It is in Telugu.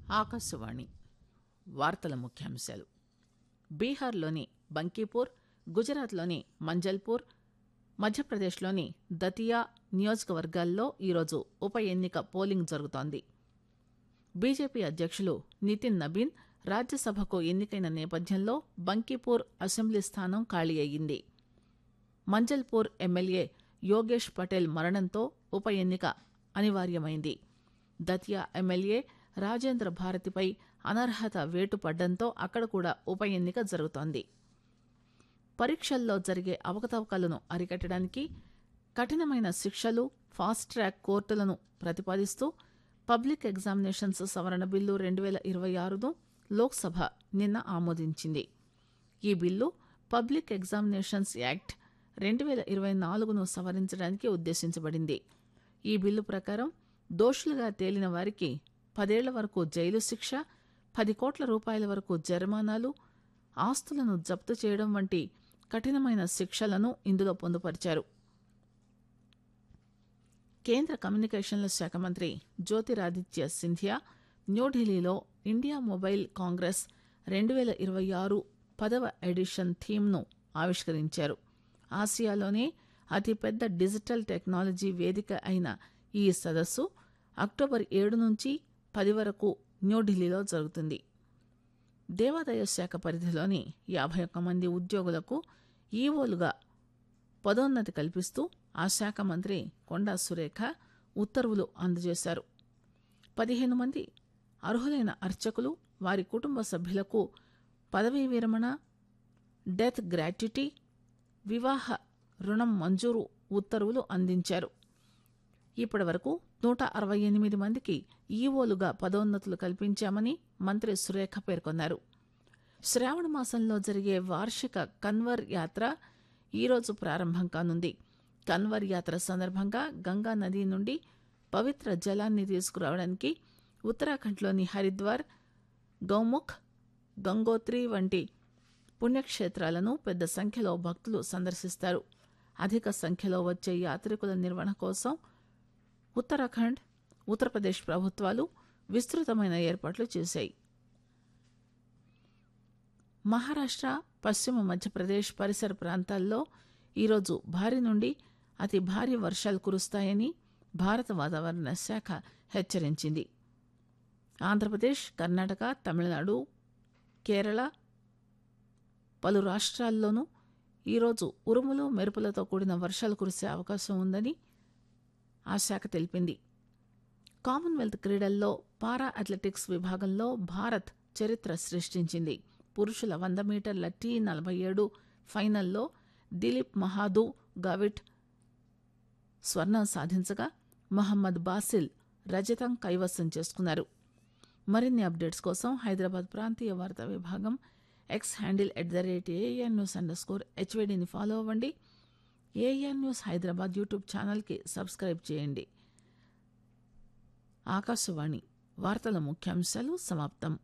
ఆకాశవాణి వార్తల ముఖ్యాంశాలు బీహార్లోని బంకీపూర్ గుజరాత్లోని మంజల్పూర్ మధ్యప్రదేశ్లోని దతియా నియోజకవర్గాల్లో ఈరోజు ఉప ఎన్నిక పోలింగ్ జరుగుతోంది బీజేపీ అధ్యక్షులు నితిన్ నబీన్ రాజ్యసభకు ఎన్నికైన నేపథ్యంలో బంకీపూర్ అసెంబ్లీ స్థానం ఖాళీ అయ్యింది మంజల్పూర్ ఎమ్మెల్యే యోగేష్ పటేల్ మరణంతో ఉప ఎన్నిక అనివార్యమైంది దతియా ఎమ్మెల్యే రాజేంద్ర భారతిపై అనర్హత వేటు పడ్డంతో అక్కడ కూడా ఉప ఎన్నిక జరుగుతోంది పరీక్షల్లో జరిగే అవకతవకలను అరికట్టడానికి కఠినమైన శిక్షలు ఫాస్ట్ ట్రాక్ కోర్టులను ప్రతిపాదిస్తూ పబ్లిక్ ఎగ్జామినేషన్స్ సవరణ బిల్లు రెండు వేల ఇరవై ఆరును లోక్సభ నిన్న ఆమోదించింది ఈ బిల్లు పబ్లిక్ ఎగ్జామినేషన్స్ యాక్ట్ రెండు వేల ఇరవై నాలుగును సవరించడానికి ఉద్దేశించబడింది ఈ బిల్లు ప్రకారం దోషులుగా తేలిన వారికి పదేళ్ల వరకు జైలు శిక్ష పది కోట్ల రూపాయల వరకు జరిమానాలు ఆస్తులను జప్తు చేయడం వంటి కఠినమైన శిక్షలను ఇందులో పొందుపరిచారు కేంద్ర కమ్యూనికేషన్ల శాఖ మంత్రి జ్యోతిరాదిత్య సింధియా న్యూఢిల్లీలో ఇండియా మొబైల్ కాంగ్రెస్ రెండు వేల ఇరవై ఆరు పదవ ఎడిషన్ థీమ్ను ఆవిష్కరించారు ఆసియాలోనే అతిపెద్ద డిజిటల్ టెక్నాలజీ వేదిక అయిన ఈ సదస్సు అక్టోబర్ ఏడు నుంచి పది వరకు న్యూఢిల్లీలో జరుగుతుంది దేవాదాయ శాఖ పరిధిలోని యాభై ఒక్క మంది ఉద్యోగులకు ఈవోలుగా పదోన్నతి కల్పిస్తూ ఆ శాఖ మంత్రి కొండా సురేఖ ఉత్తర్వులు అందజేశారు పదిహేను మంది అర్హులైన అర్చకులు వారి కుటుంబ సభ్యులకు పదవీ విరమణ డెత్ గ్రాట్యుటీ వివాహ రుణం మంజూరు ఉత్తర్వులు అందించారు ఇప్పటి వరకు నూట అరవై ఎనిమిది మందికి ఈవోలుగా పదోన్నతులు కల్పించామని మంత్రి సురేఖ పేర్కొన్నారు శ్రావణ మాసంలో జరిగే వార్షిక కన్వర్ యాత్ర ఈరోజు ప్రారంభం కానుంది కన్వర్ యాత్ర సందర్భంగా గంగా నది నుండి పవిత్ర జలాన్ని తీసుకురావడానికి ఉత్తరాఖండ్లోని హరిద్వార్ గౌముఖ్ గంగోత్రి వంటి పుణ్యక్షేత్రాలను పెద్ద సంఖ్యలో భక్తులు సందర్శిస్తారు అధిక సంఖ్యలో వచ్చే యాత్రికుల నిర్వహణ కోసం ఉత్తరాఖండ్ ఉత్తరప్రదేశ్ ప్రభుత్వాలు విస్తృతమైన ఏర్పాట్లు చేశాయి మహారాష్ట్ర పశ్చిమ మధ్యప్రదేశ్ పరిసర ప్రాంతాల్లో ఈరోజు భారీ నుండి అతి భారీ వర్షాలు కురుస్తాయని భారత వాతావరణ శాఖ హెచ్చరించింది ఆంధ్రప్రదేశ్ కర్ణాటక తమిళనాడు కేరళ పలు రాష్ట్రాల్లోనూ ఈరోజు ఉరుములు మెరుపులతో కూడిన వర్షాలు కురిసే అవకాశం ఉందని ఆ శాఖ తెలిపింది కామన్వెల్త్ క్రీడల్లో పారా అథ్లెటిక్స్ విభాగంలో భారత్ చరిత్ర సృష్టించింది పురుషుల వంద మీటర్ల టీ నలభై ఏడు ఫైనల్లో దిలీప్ మహాదు గావిట్ స్వర్ణం సాధించగా మహమ్మద్ బాసిల్ రజతం కైవసం చేసుకున్నారు మరిన్ని అప్డేట్స్ కోసం హైదరాబాద్ ప్రాంతీయ వార్తా విభాగం X handle at the rate AN news underscore హెచ్వేడిని ఫాలో అవ్వండి ఏఎన్ న్యూస్ హైదరాబాద్ యూట్యూబ్ ఛానల్కి సబ్స్క్రైబ్ చేయండి ఆకాశవాణి వార్తల ముఖ్యాంశాలు సమాప్తం